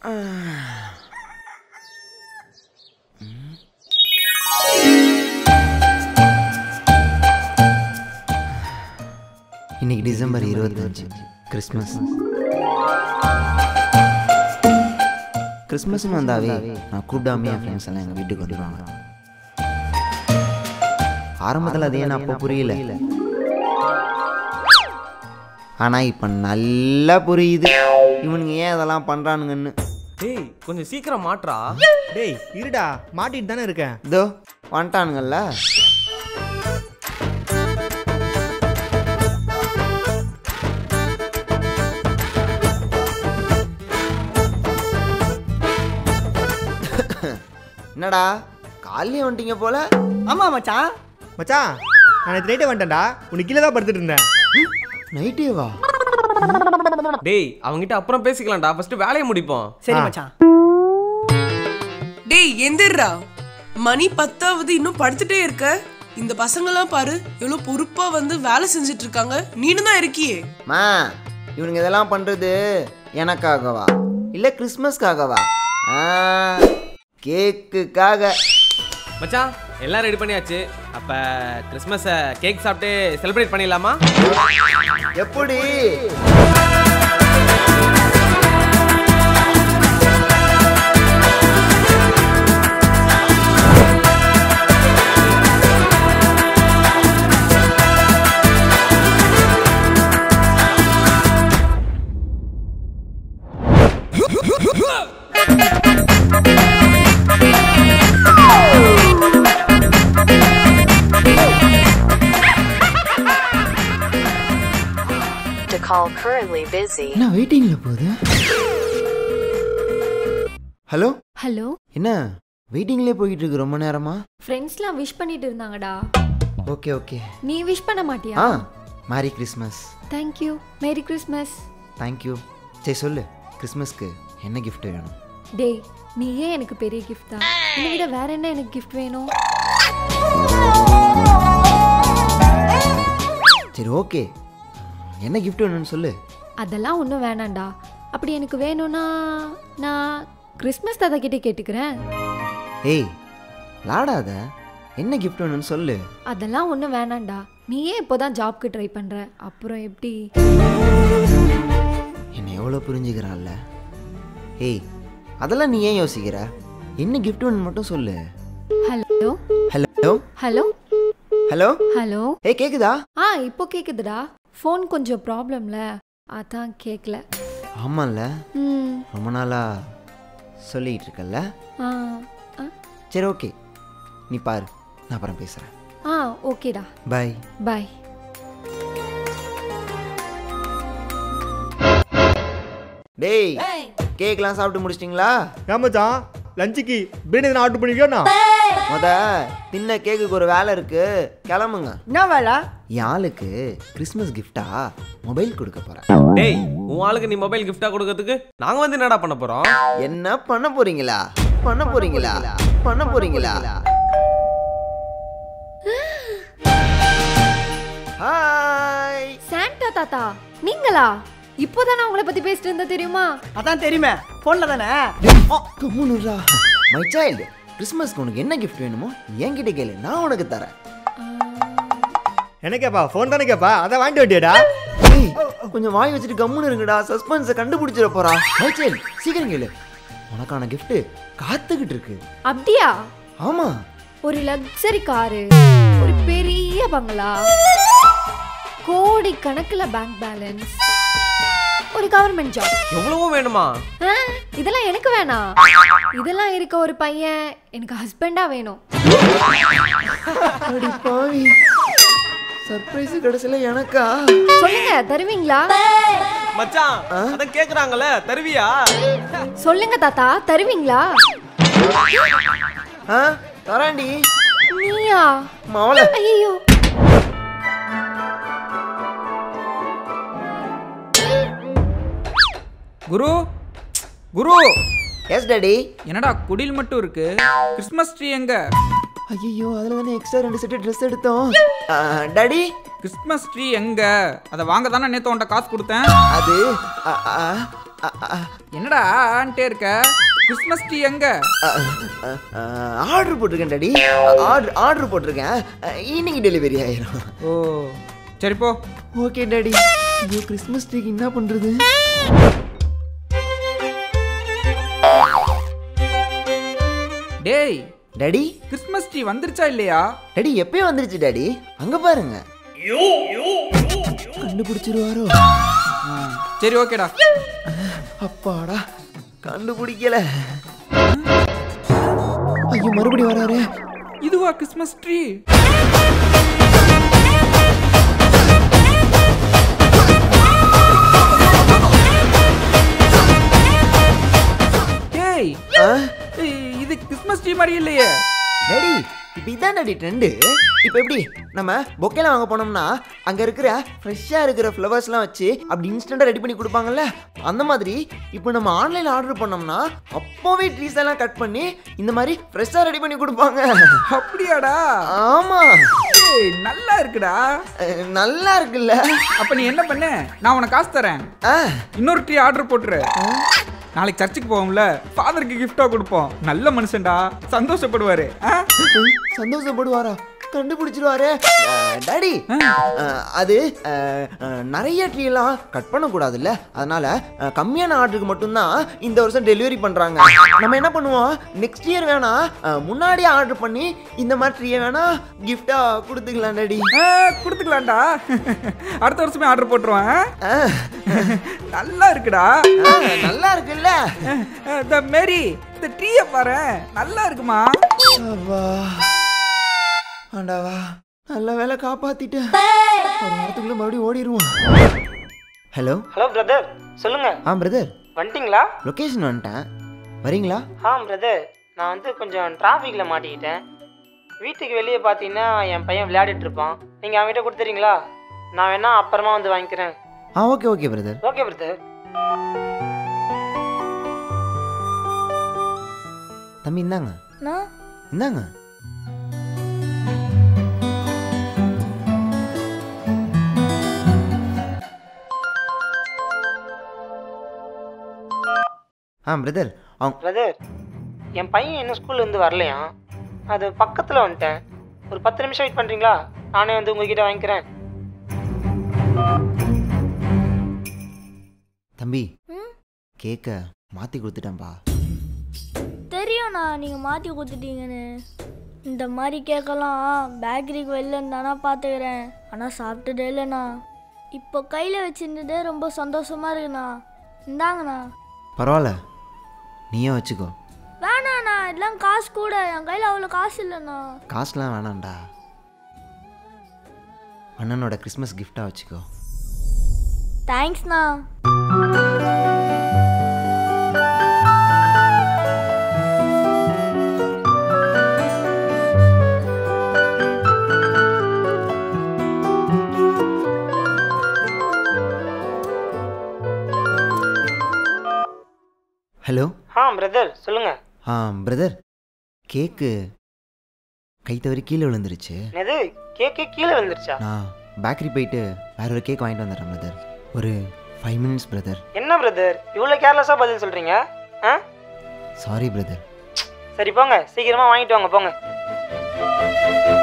இன்னைக்கு டிசம்பர் இருபத்தஞ்சு கிறிஸ்மஸ் கிறிஸ்மஸ்னு வந்தாவே நான் கூப்பிடாமே என் ஃப்ரெண்ட்ஸ் எல்லாம் எங்கள் வீட்டுக்கு வந்துடுவாங்க ஆரம்பத்தில் அது ஏன் அப்போ புரியல ஆனால் இப்போ நல்லா புரியுது இவனுங்க ஏன் இதெல்லாம் பண்ணுறானுங்கன்னு டேய் கொஞ்சம் சீக்கிரம் மாட்றா டேய் இருடா மாட்டிட்டு தானே இருக்கேன் இதோ வந்துட்டானுங்கல்ல என்னடா காலையே வந்துட்டீங்க போல ஆமா மச்சான் மச்சான் நான் நேற்று நைட்டே வந்துட்டேன்டா உனக்கு கீழே தான் படுத்துட்டு இருந்தேன் நைட்டே வா டேய் அவங்கிட்ட அப்புறம் பேசிக்கலாம்டா ஃபர்ஸ்ட் வேலையை முடிப்போம் சரி மச்சான் டேய் எந்திரா மணி பத்தாவது இன்னும் படுத்துட்டே இருக்க இந்த பசங்கெல்லாம் பாரு எவ்வளவு பொறுப்பா வந்து வேலை செஞ்சுட்டு இருக்காங்க நீனு தான் இருக்கியே மா இவனுங்க இதெல்லாம் பண்ணுறது எனக்காகவா இல்லை கிறிஸ்மஸ்க்காகவா ஆ, கேக்குக்காக மச்சான் எல்லாம் ரெடி பண்ணியாச்சு அப்ப கிறிஸ்மஸை கேக் சாப்பிட்டு செலிப்ரேட் பண்ணிடலாமா எப்படி To call currently busy. என்ன வெயிட்டிங்கில் போகுது ஹலோ ஹலோ என்ன வெயிட்டிங்லேயே போயிட்டு இருக்கு ரொம்ப நேரமா ஃப்ரெண்ட்ஸ்லாம் விஷ் பண்ணிட்டு இருந்தாங்கடா ஓகே ஓகே நீ விஷ் பண்ண மாட்டியா ஆ merry Christmas thank you merry Christmas thank you சரி சொல்லு கிறிஸ்மஸ்க்கு என்ன gift வேணும் டேய் நீ ஏன் எனக்கு பெரிய gift தான் இதை விட வேற என்ன எனக்கு gift வேணும் சரி ஓகே என்ன gift வேணும்னு சொல்லு அதெல்லாம் ஒன்றும் வேணாம்டா அப்படி எனக்கு வேணும்னா நான் கிறிஸ்மஸ் தாத்தா கிட்டே கேட்டுக்கிறேன் ஏய் லாடாத என்ன gift வேணும்னு சொல்லு அதெல்லாம் ஒன்றும் வேணாம்டா நீ ஏன் இப்போதான் ஜாப்க்கு ட்ரை பண்ணுற அப்புறம் எப்படி என்னை எவ்வளோ புரிஞ்சுக்கிறான்ல ஏய் அதெல்லாம் நீ ஏன் யோசிக்கிற என்ன gift வேணும்னு மட்டும் சொல்லு hello hello hello hello hello ஏய் கேக்குதா ஆ இப்போ கேட்குதுடா ஃபோன் கொஞ்சம் ப்ராப்ளம்ல அதான் கேட்கல ஆமாம்ல ம் ரொம்ப நாளா சொல்லிட்டு இருக்கல்ல ஆ ஆ சரி ஓகே நீ பாரு நான் அப்புறம் பேசுகிறேன் ஆ ஓகேடா பை பாய் டேய் கேக்லாம் சாப்பிட்டு முடிச்சிட்டிங்களா ஏன் மச்சான் லஞ்சுக்கு பிரியாணி ஆர்டர் பண்ணிக்கோண்ணா முத தின்ன கேக்குக்கு ஒரு வேலை இருக்கு கிளம்புங்க என்ன வேலை என் ஆளுக்கு கிறிஸ்மஸ் கிஃப்டா மொபைல் கொடுக்க போறேன் டேய் உன் ஆளுக்கு நீ மொபைல் கிஃப்டா கொடுக்கறதுக்கு நாங்க வந்து என்னடா பண்ண போறோம் என்ன பண்ண போறீங்களா பண்ண போறீங்களா பண்ண போறீங்களா ஹாய் சாண்டா தாத்தா நீங்களா இப்போதான் நான் உங்களை பத்தி பேசிட்டு இருந்தா தெரியுமா அதான் தெரியுமே போன்ல தானே கம்முனுரா மை சைல்டு கிறிஸ்மஸ்க்கு உனக்கு என்ன கிஃப்ட் வேணுமோ என்கிட்ட கேளு நான் உனக்கு தரேன் என்ன கேப்பா ஃபோன் தானே கேப்பா அதை வாங்கிட்டு வண்டியாடா ஏய், கொஞ்சம் வாய் வச்சுட்டு கம்முன்னு இருங்கடா சஸ்பென்ஸை கண்டுபிடிச்சிட போறா மை சைல்டு சீக்கிரம் கேளு உனக்கான gift காத்துக்கிட்டு இருக்கு அப்படியா ஆமா ஒரு லக்ஸரி காரு ஒரு பெரிய பங்களா கோடி கணக்குல பேங்க் பேலன்ஸ் ஒரு கவர்மெண்ட் ஜாப் எவ்வளவோ வேணுமா இதெல்லாம் எனக்கு வேணாம் இதெல்லாம் இருக்க ஒரு பையன் எனக்கு ஹஸ்பண்டா வேணும் அடி பாவி சர்ப்ரைஸ் கடைசியில எனக்கா சொல்லுங்க தருவீங்களா மச்சான் அதான் கேக்குறாங்கல்ல தருவியா சொல்லுங்க தாத்தா தருவீங்களா ஆ தராண்டி நீயா மவள ஐயோ குரு குரு எஸ் டாடி என்னடா குடில் மட்டும் இருக்கு கிறிஸ்மஸ் ட்ரீ எங்க ஐயோ அதுல தானே எக்ஸ்ட்ரா ரெண்டு செட் ட்ரெஸ் எடுத்தோம் ஆ, டாடி கிறிஸ்மஸ் ட்ரீ எங்க அதை வாங்க தானே நேத்து உன்ட்ட காசு கொடுத்தேன் அது ஆ, ஆ, என்னடா ஆன்ட்டே இருக்க கிறிஸ்மஸ் ட்ரீ எங்க ஆர்டர் போட்டிருக்கேன் டாடி ஆர்டர் ஆர்டர் போட்டிருக்கேன் அஹ், இன்னைக்கு டெலிவரி ஆயிரும் ஓ சரி போ ஓகே டாடி ஐயோ கிறிஸ்மஸ் ட்ரீக்கு என்ன பண்றது டேய் டாடி கிறிஸ்மஸ் ட்ரீ வந்துருச்சா இல்லையா டாடி எப்பயும் வந்துருச்சு டாடி அங்க பாருங்க கண்டுபிடிச்சிருவாரோ ஆ, சரி ஓகேடா அப்பாடா கண்டுபிடிக்கல ஐயோ மறுபடியும் வராரு இதுவா கிறிஸ்மஸ் ட்ரீ டேய் ஆ? ஏய், இது கிறிஸ்மஸ் ட்ரீ மாதிரி இல்லையே டாடி இப்போ இதான் டாடி ட்ரெண்டு இப்போ எப்படி நம்ம பொக்கேலாம் வாங்க போனோம்னா அங்கே இருக்கிற ஃப்ரெஷ்ஷாக இருக்கிற ஃப்ளவர்ஸ்லாம் வச்சு அப்படி இன்ஸ்டண்ட்டாக ரெடி பண்ணி கொடுப்பாங்கல்ல அந்த மாதிரி இப்போ நம்ம ஆன்லைனில் ஆர்டர் பண்ணோம்னா அப்போவே ட்ரீஸ் எல்லாம் கட் பண்ணி இந்த மாதிரி ஃப்ரெஷ்ஷாக ரெடி பண்ணி கொடுப்பாங்க அப்படியாடா ஆமாம் ஏய், நல்லா இருக்குடா நல்லா இருக்குல்ல அப்ப நீ என்ன பண்ண நான் உனக்கு காசு தரேன் ஆ இன்னொரு ட்ரீ ஆர்டர் போட்டுரு நாளைக்கு சர்ச்சுக்கு போவோம்ல ஃபாதருக்கு கிஃப்டா கொடுப்போம் நல்ல மனுஷன்டா சந்தோஷப்படுவாரு ஆ? சந்தோஷப்படுவாரா கண்டுபிடிச்சிருவாரு டாடி அது அஹ், அஹ், நிறைய ட்ரீ எல்லாம் கட் பண்ணக்கூடாதுல்ல அதனால அஹ், கம்மியான ஆர்டருக்கு மட்டும்தான் இந்த வருஷம் டெலிவரி பண்றாங்க நம்ம என்ன பண்ணுவோம் நெக்ஸ்ட் இயர் வேணா அஹ், முன்னாடியே ஆர்டர் பண்ணி இந்த மாதிரி ட்ரீயை வேணா கிஃப்டா கொடுத்துக்கலாம் டாடி ஆ, கொடுத்துக்கலாம்டா அடுத்த வருஷமே ஆர்டர் போட்டுருவேன் அஹ், நல்லா இருக்குடா அஹ், நல்லா இருக்குல்ல இந்த மேரி இந்த ட்ரீயை பாரு நல்லா இருக்குமா அப்பா. ஆண்டாவா நல்ல வேலை காப்பாத்திட்டேன் ஒரு வாரத்துக்குள்ள மறுபடியும் ஓடிடுவோம் ஹலோ ஹலோ பிரதர் சொல்லுங்க ஆ பிரதர் வந்துட்டீங்களா லொக்கேஷன் வந்துட்டேன் வரீங்களா ஆ பிரதர் நான் வந்து கொஞ்சம் டிராஃபிக்கில் மாட்டிக்கிட்டேன் வீட்டுக்கு வெளியே பார்த்தீங்கன்னா என் பையன் விளையாடிட்டு இருப்பான் நீங்கள் அவன்கிட்ட கொடுத்துறீங்களா நான் வேணா அப்புறமா வந்து வாங்கிக்கிறேன் ஆ okay okay brother okay brother தம்பி இந்தாங்க நான் இந்தாங்க ஆ பிரதர் அவங்க பிரதர் என் பையன் இன்னும் ஸ்கூல்லேருந்து வரலையா அது பக்கத்தில் வந்துட்டேன் ஒரு பத்து நிமிஷம் வெயிட் பண்ணுறீங்களா நானே வந்து உங்ககிட்ட வாங்கிக்கிறேன் தம்பி கேக்க மாற்றி கொடுத்துட்டேன்ப்பா தெரியும்ண்ணா நீங்கள் மாற்றி கொடுத்துட்டீங்கன்னு இந்த மாதிரி கேட்கலாம் பேக்கரிக்கு வெளில இருந்தானா பார்த்துக்கிறேன் ஆனால் சாப்பிட்டதே இல்லைண்ணா இப்போ கையில் வச்சிருந்ததே ரொம்ப சந்தோஷமாக இருக்குண்ணா இந்தாங்கண்ணா பரவாயில்ல நீயே வச்சுக்கோ வேணாண்ணா இதெல்லாம் காசு கூட என் கையில் அவ்வளோ காசு இல்லைண்ணா காசுலாம் வேணாம்டா அண்ணனோட கிறிஸ்மஸ் கிஃப்டாக வச்சுக்கோ தேங்க்ஸ்ண்ணா ஹலோ ஆ பிரதர் சொல்லுங்கள் ஆ பிரதர் கேக்கு கை தவறி கீழே விழுந்துருச்சு என்னது கேக்கே கீழே வந்துருச்சா நான் பேக்கரி போயிட்டு வேற ஒரு கேக் வாங்கிட்டு வந்துடுறேன் பிரதர் ஒரு ஃபைவ் மினிட்ஸ் பிரதர் என்ன பிரதர் இவ்வளோ கேர்லெஸ்ஸாக பதில் சொல்கிறீங்க ஆ சாரி பிரதர் சரி போங்க சீக்கிரமாக வாங்கிட்டு வாங்க போங்க